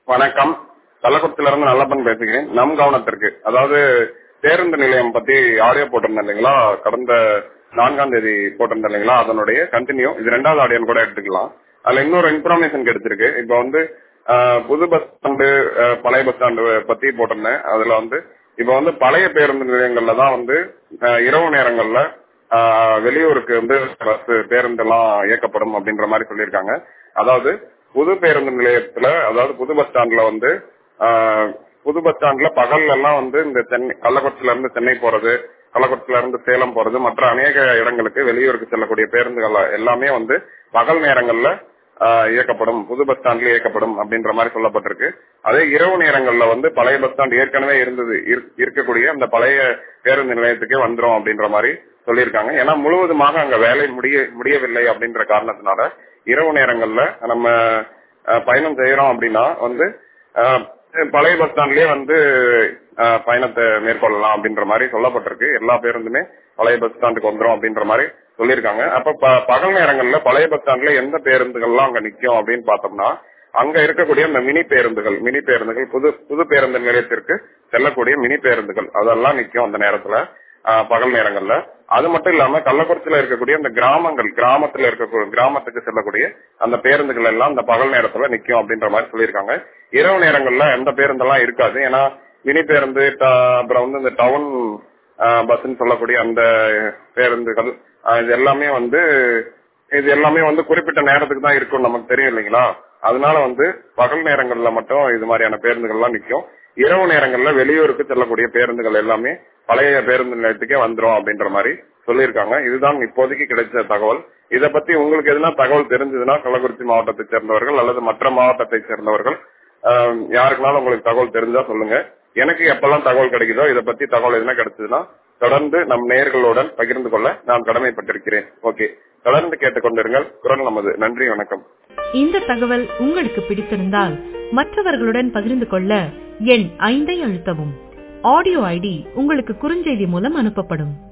வணக்கம் கள்ளக்குறிச்சியில இருந்து நல்லப்பன் பேசுகிறேன் நம் கவனத்திற்கு அதாவது பேருந்து நிலையம் பத்தி ஆடியோ போட்டிருந்தேன் இல்லைங்களா கடந்த நான்காம் தேதி போட்டிருந்தேன் இல்லைங்களா அதனுடைய கண்டினியூ இது ரெண்டாவது ஆடியோ கூட எடுத்துக்கலாம் அதுல இன்னொரு இன்ஃபர்மேஷன் கிடைச்சிருக்கு இப்போ வந்து ஆஹ், புது பஸ் ஸ்டாண்டு ஆஹ், பழைய பஸ் ஸ்டாண்டு பத்தி போட்டிருந்தேன் அதுல வந்து இப்போ வந்து பழைய பேருந்து நிலையங்கள்ல தான் வந்து ஆஹ், இரவு நேரங்கள்ல ஆஹ், வெளியூருக்கு வந்து பஸ் பேருந்து எல்லாம் இயக்கப்படும் அப்படின்ற மாதிரி சொல்லியிருக்காங்க அதாவது புது பேருந்து நிலையத்துல அதாவது புது பஸ் ஸ்டாண்ட்ல வந்து ஆஹ், புது பஸ் ஸ்டாண்ட்ல பகல்ல எல்லாம் வந்து இந்த சென்னை கள்ளக்குறிச்சியில இருந்து சென்னை போறது கள்ளக்குறிச்சியில இருந்து சேலம் போறது மற்ற அநேக இடங்களுக்கு வெளியூருக்கு செல்லக்கூடிய பேருந்துகள் எல்லாமே வந்து பகல் நேரங்கள்ல ஆஹ், இயக்கப்படும் புது பஸ் ஸ்டாண்ட்ல இயக்கப்படும் அப்படின்ற மாதிரி சொல்லப்பட்டிருக்கு அதே இரவு நேரங்கள்ல வந்து பழைய பஸ் ஸ்டாண்ட் ஏற்கனவே இருந்தது இருக்- இருக்கக்கூடிய அந்த பழைய பேருந்து நிலையத்துக்கே வந்துரும் அப்படின்ற மாதிரி சொல்லியிருக்காங்க ஏன்னா முழுவதுமாக அங்க வேலை முடிய முடியவில்லை அப்படின்ற காரணத்தினால இரவு நேரங்கள்ல நம்ம ஆஹ், பயணம் செய்யறோம் அப்படின்னா வந்து ஆஹ், பழைய பஸ் ஸ்டாண்ட்லயே வந்து ஆஹ், பயணத்தை மேற்கொள்ளலாம் அப்படின்ற மாதிரி சொல்லப்பட்டிருக்கு எல்லா பேருந்துமே பழைய பஸ் ஸ்டாண்டுக்கு வந்துரும் அப்படின்ற மாதிரி சொல்லியிருக்காங்க அப்ப ப- பகல் நேரங்கள்ல பழைய பஸ் ஸ்டாண்ட்ல எந்த பேருந்துகள்லாம் அங்க நிக்கும் அப்படின்னு பார்த்தோம்னா அங்க இருக்கக்கூடிய அந்த மினி பேருந்துகள் மினி பேருந்துகள் புது புது பேருந்து நிலையத்திற்கு செல்லக்கூடிய மினி பேருந்துகள் அதெல்லாம் நிக்கும் அந்த நேரத்துல ஆஹ், பகல் நேரங்கள்ல அது மட்டும் இல்லாம கள்ளக்குறிச்சியில இருக்கக்கூடிய அந்த கிராமங்கள் கிராமத்துல இருக்க கிராமத்துக்கு செல்லக்கூடிய அந்த பேருந்துகள் எல்லாம் அந்த பகல் நேரத்துல நிக்கும் அப்படின்ற மாதிரி சொல்லியிருக்காங்க இரவு நேரங்கள்ல எந்த பேருந்தெல்லாம் இருக்காது ஏன்னா மினி பேருந்து ட- அப்புறம் வந்து இந்த டவுன் பஸ்ன்னு சொல்லக்கூடிய அந்த பேருந்துகள் ஆஹ், இது எல்லாமே வந்து இது எல்லாமே வந்து குறிப்பிட்ட நேரத்துக்கு தான் இருக்கும் நமக்கு தெரியும் இல்லைங்களா அதனால வந்து பகல் நேரங்கள்ல மட்டும் இது மாதிரியான பேருந்துகள் எல்லாம் நிக்கும் இரவு நேரங்கள்ல வெளியூருக்கு செல்லக்கூடிய பேருந்துகள் எல்லாமே பழைய பேருந்து நிலையத்துக்கே வந்துரும் அப்படின்ற மாதிரி சொல்லியிருக்காங்க இதுதான் இப்போதைக்கு கிடைச்ச தகவல் இத பத்தி உங்களுக்கு எதுனா தகவல் தெரிஞ்சதுன்னா கள்ளக்குறிச்சி மாவட்டத்தை சேர்ந்தவர்கள் அல்லது மற்ற மாவட்டத்தை சேர்ந்தவர்கள் ஆஹ், யாருக்குனாலும் உங்களுக்கு தகவல் தெரிஞ்சா சொல்லுங்க எனக்கு எப்பெல்லாம் தகவல் கிடைக்குதோ இத பத்தி தகவல் எதுனா கிடைச்சதுன்னா தொடர்ந்து நம் நேயர்களுடன் பகிர்ந்து கொள்ள நான் கடமைப்பட்டிருக்கிறேன் ஓகே தொடர்ந்து கேட்டுக்கொண்டிருங்கள் குரல் நமது நன்றி வணக்கம் இந்த தகவல் உங்களுக்கு பிடித்திருந்தால் மற்றவர்களுடன் பகிர்ந்து கொள்ள எண் ஐந்தை அழுத்தவும் ஆடியோ ஐடி உங்களுக்கு குறுஞ்செய்தி மூலம் அனுப்பப்படும்